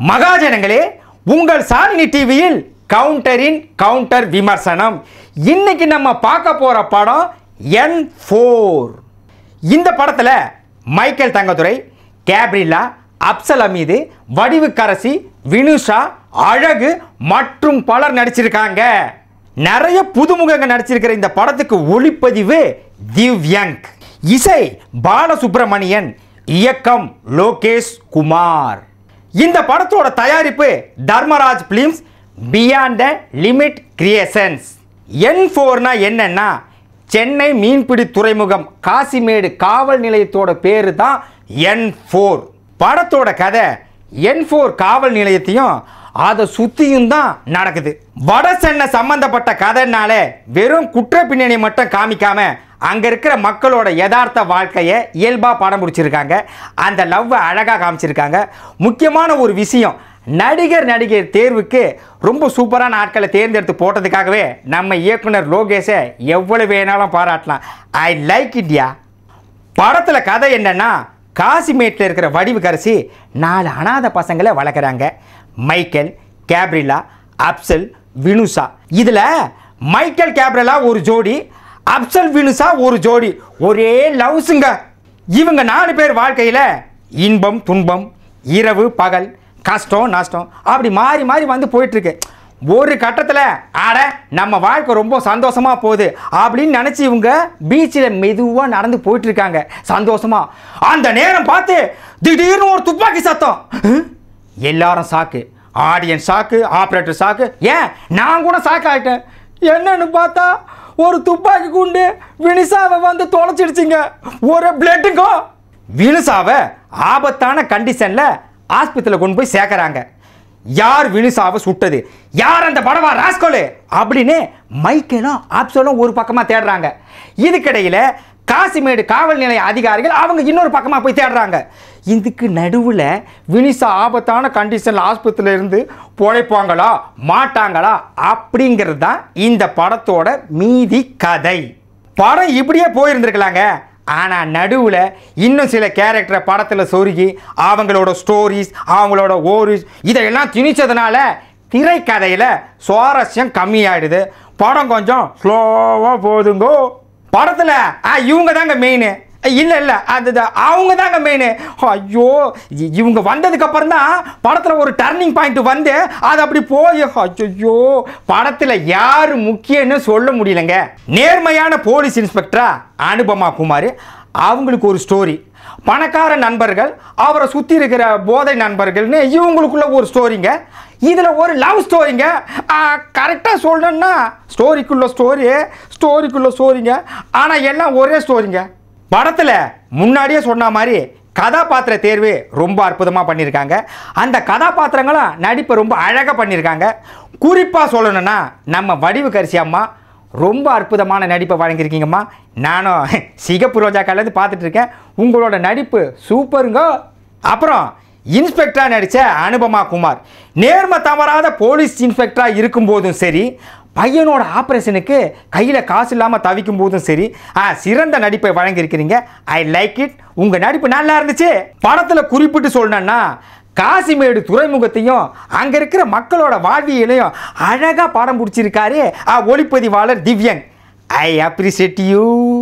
மகாஜனங்களே உங்கள் சாலினி டிவியில் கவுண்டரின் கவுண்டர் விமர்சனம் இன்னைக்கு நம்ம பார்க்க போற படம் என் ஃபோர் இந்த படத்துல மைக்கேல் தங்கதுரை கேப்ரில்லா அப்சல் அமீது வடிவுக்கரசி வினுஷா அழகு மற்றும் பலர் நடிச்சிருக்காங்க நிறைய புதுமுகங்க நடிச்சிருக்கிற இந்த படத்துக்கு ஒளிப்பதிவு திவ்யங் இசை பாலசுப்ரமணியன் இயக்கம் லோகேஷ் குமார் இந்த படத்தோட தயாரிப்பு Dharmaraj films beyond the limit creations N ஃபோர்னா என்னன்னா சென்னை மீன்பிடி துறைமுகம் காசிமேடு காவல் நிலையத்தோட பேரு தான் என் ஃபோர் படத்தோட கதை என் ஃபோர் காவல் நிலையத்தையும் அதை சுத்தியும் தான் நடக்குது வட சென்னை சம்பந்தப்பட்ட கதைனால வெறும் குற்ற பின்னணி மட்டும் காமிக்காம அங்க இருக்கிற மக்களோட யதார்த்த வாழ்க்கையை இயல்பா படம் பிடிச்சிருக்காங்க அந்த லவ்வை அழகா காமிச்சிருக்காங்க முக்கியமான ஒரு விஷயம் நடிகர் நடிகர் தேர்வுக்கு ரொம்ப சூப்பரான ஆட்களை தேர்ந்தெடுத்து போட்டதுக்காகவே நம்ம இயக்குனர் லோகேஷை எவ்வளவு வேணாலும் பாராட்டலாம் ஐ லைக் இட்யா படத்தில் கதை என்னன்னா காசிமேட்டில் இருக்கிற வடிவுக்கரசி நாலு அனாதை பசங்களை வளர்க்குறாங்க மைக்கேல் கேப்ரிலா அப்சல் வினுசா இதில் மைக்கேல் கேப்ரிலா ஒரு ஜோடி அப்சல் வினுசா ஒரு ஜோடி ஒரே லவ்ஸுங்க இவங்க நாலு பேர் வாழ்க்கையில் இன்பம் துன்பம் இரவு பகல் கஷ்டம் நஷ்டம் அப்படி மாறி மாறி வந்து போயிட்டுருக்கு ஒரு கட்டத்தில் ஆட நம்ம வாழ்க்கை ரொம்ப சந்தோஷமா போகுது அப்படின்னு நினச்சி இவங்க பீச்சில் மெதுவாக நடந்து போயிட்டு இருக்காங்க சந்தோஷமா அந்த நேரம் பார்த்து திடீர்னு ஒரு துப்பாக்கி சத்தம் ஹம்? எல்லாரும் சாக்கு ஆடியன்ஸ் சாக்கு ஆப்ரேட்டர் சாக்கு ஏன் நான் கூட சாக்கு ஆயிட்டேன் என்னன்னு பார்த்தா ஒரு துப்பாக்கி குண்டு வினிசாவை வந்து தொலைச்சிடுச்சிங்க ஒரு பிளட்டுங்கோ வினுசாவை ஆபத்தான கண்டிஷனில் ஆஸ்பத்திரியில் கொண்டு போய் சேர்க்குறாங்க யார் வினுசாவை சுட்டது யார் அந்த படவா ராஸ்கோலு அப்படின்னு மைக்கேலும் ஆப்சலும் ஒரு பக்கமாக தேடுறாங்க இதுக்கிடையில் காசிமேடு காவல் நிலைய அதிகாரிகள் அவங்க இன்னொரு பக்கமாக போய் தேடுறாங்க இதுக்கு நடுவில் வினிசா ஆபத்தான கண்டிஷனில் ஆஸ்பத்திரியில் இருந்து பொழைப்பாங்களா மாட்டாங்களா அப்படிங்கிறது தான் இந்த படத்தோட மீதி கதை படம் இப்படியே போயிருந்திருக்கலாங்க ஆனால் நடுவில் இன்னும் சில கேரக்டரை படத்தில் சொருகி அவங்களோட ஸ்டோரிஸ் அவங்களோட ஓரிஸ் இதையெல்லாம் திணிச்சதுனால திரைக்கதையில் சுவாரஸ்யம் கம்மியாயிடுது படம் கொஞ்சம் ஸ்லோவாக போகுதுங்கோ படத்தில் இவங்க தாங்க மெயின் இல்லை இல்லை அது அது அவங்க தாங்க மெயின் ஐயோ இ- இவங்க வந்ததுக்கு அப்புறம் தான் படத்தில் ஒரு டர்னிங் பாயிண்ட் வந்து அது அப்படி போய் ஐயோ படத்தில் யார் முக்கியம்னு சொல்ல முடியலங்க நேர்மையான போலீஸ் இன்ஸ்பெக்டரா அனுபமா குமார் அவங்களுக்கு ஒரு ஸ்டோரி பணக்கார நண்பர்கள் அவரை சுற்றி இருக்கிற போதை நண்பர்கள்னு இவங்களுக்குள்ள ஒரு ஸ்டோரிங்க இதில் ஒரு லவ் ஸ்டோரிங்க கரெக்டாக சொல்லணும்னா ஸ்டோரிக்குள்ள ஸ்டோரி ஸ்டோரிக்குள்ள ஸ்டோரிங்க ஆனால் எல்லாம் ஒரே ஸ்டோரிங்க படத்தில் முன்னாடியே சொன்ன மாதிரி கதாபாத்திர தேர்வு ரொம்ப அற்புதமாக பண்ணியிருக்காங்க அந்த கதாபாத்திரங்களும் நடிப்பை ரொம்ப அழகாக பண்ணியிருக்காங்க குறிப்பாக சொல்லணும்னா நம்ம வடிவு கரிசி அம்மா ரொம்ப அற்புதமான நடிப்பை வழங்கியிருக்கீங்கம்மா நானும் சிகப்பு ரோஜாக்காலேருந்து பார்த்துட்டு இருக்கேன் உங்களோட நடிப்பு சூப்பருங்க அப்புறம் இன்ஸ்பெக்டராக நடித்த அனுபமா குமார் நேர்மை தவறாத போலீஸ் இன்ஸ்பெக்டராக இருக்கும்போதும் சரி பையனோட ஆப்ரேஷனுக்கு கையில் காசு இல்லாமல் தவிக்கும் போதும் சரி ஆ சிறந்த நடிப்பை வழங்கியிருக்கிறீங்க ஐ லைக் இட் உங்கள் நடிப்பு நல்லா இருந்துச்சு படத்தில் குறிப்பிட்டு சொல்லணும்னா காசிமேடு துறைமுகத்தையும் அங்கே இருக்கிற மக்களோட வாழ்வியலையும் அழகாக படம் பிடிச்சிருக்காரு ஆ, ஒளிப்பதிவாளர் திவ்யங் ஐ அப்ரிசியேட் யூ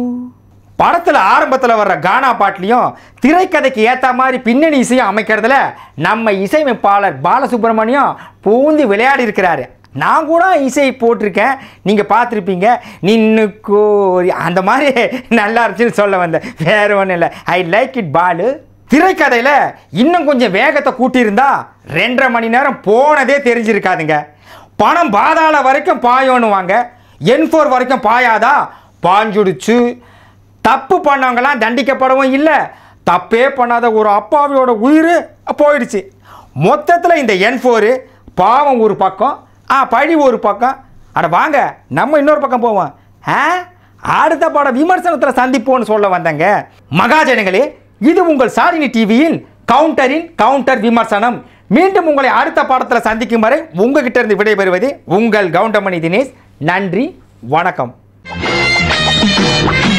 படத்தில் ஆரம்பத்தில் வர்ற கானா பாட்டுலையும் திரைக்கதைக்கு ஏற்ற மாதிரி பின்னணி இசையும் அமைக்கிறதுல நம்ம இசையமைப்பாளர் பாலசுப்ரமணியம் பூந்து விளையாடி இருக்கிறாரு நான் கூட இசை போட்டிருக்கேன் நீங்கள் பார்த்துருப்பீங்க நின்னு கோரி அந்த மாதிரி நல்லா இருந்துச்சுன்னு சொல்ல வந்தேன் வேற ஒன்றும் இல்லை ஐ லைக் இட் பாலு திரைக்கதையில் இன்னும் கொஞ்சம் வேகத்தை கூட்டியிருந்தா ரெண்டரை மணி நேரம் போனதே தெரிஞ்சிருக்காதுங்க பணம் பாதாள வரைக்கும் பாயோன்னுவாங்க என் ஃபோர் வரைக்கும் பாயாதா பாஞ்சுடுச்சு தப்பு பண்ணவங்களாம் தண்டிக்கப்படவும் இல்லை தப்பே பண்ணாத ஒரு அப்பாவியோட உயிர் போயிடுச்சு மொத்தத்தில் இந்த என் ஃபோரு பாவம் ஒரு பக்கம் ஆ பழி ஒரு பக்கம் அட வாங்க நம்ம இன்னொரு பக்கம் போவோம் ஆ அடுத்த பட விமர்சனத்தில் சந்திப்போம்னு சொல்ல வந்தேங்க மகாஜனங்களே இது உங்கள் சாலினி டிவியில் கவுண்டரின் கவுண்டர் விமர்சனம் மீண்டும் உங்களை அடுத்த பாடத்தில் சந்திக்கும் வரை உங்ககிட்ட இருந்து விடைபெறுவது உங்கள் கவுண்டமணி தினேஷ் நன்றி வணக்கம்